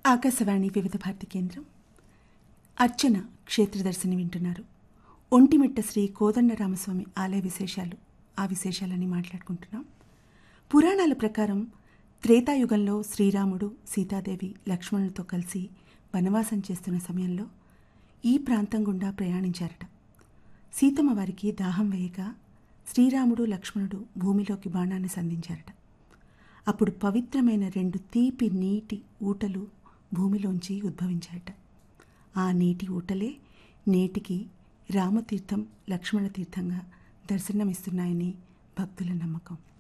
ఆకాశవాణి వివిధ భారతి కేంద్రం అర్చన క్షేత్రదర్శిని వింటున్నారు ఒంటిమిట్ట శ్రీ కోదండరామస్వామి ఆలయ విశేషాలు ఆ విశేషాలని మాట్లాడుకుంటున్నాం పురాణాల ప్రకారం త్రేతాయుగంలో శ్రీరాముడు సీతాదేవి లక్ష్మణులతో కలిసి వనవాసం చేస్తున్న సమయంలో ఈ ప్రాంతం గుండా ప్రయాణించారట సీతమ్మ వారికి దాహం వేయగా శ్రీరాముడు లక్ష్మణుడు భూమిలోకి బాణాన్ని సంధించారట అప్పుడు పవిత్రమైన రెండు తీపి నీటి ఊటలు భూమిలోంచి ఉద్భవించారట ఆ నీటి ఊటలే నేటికి రామతీర్థం లక్ష్మణ తీర్థంగా దర్శనమిస్తున్నాయని భక్తుల నమ్మకం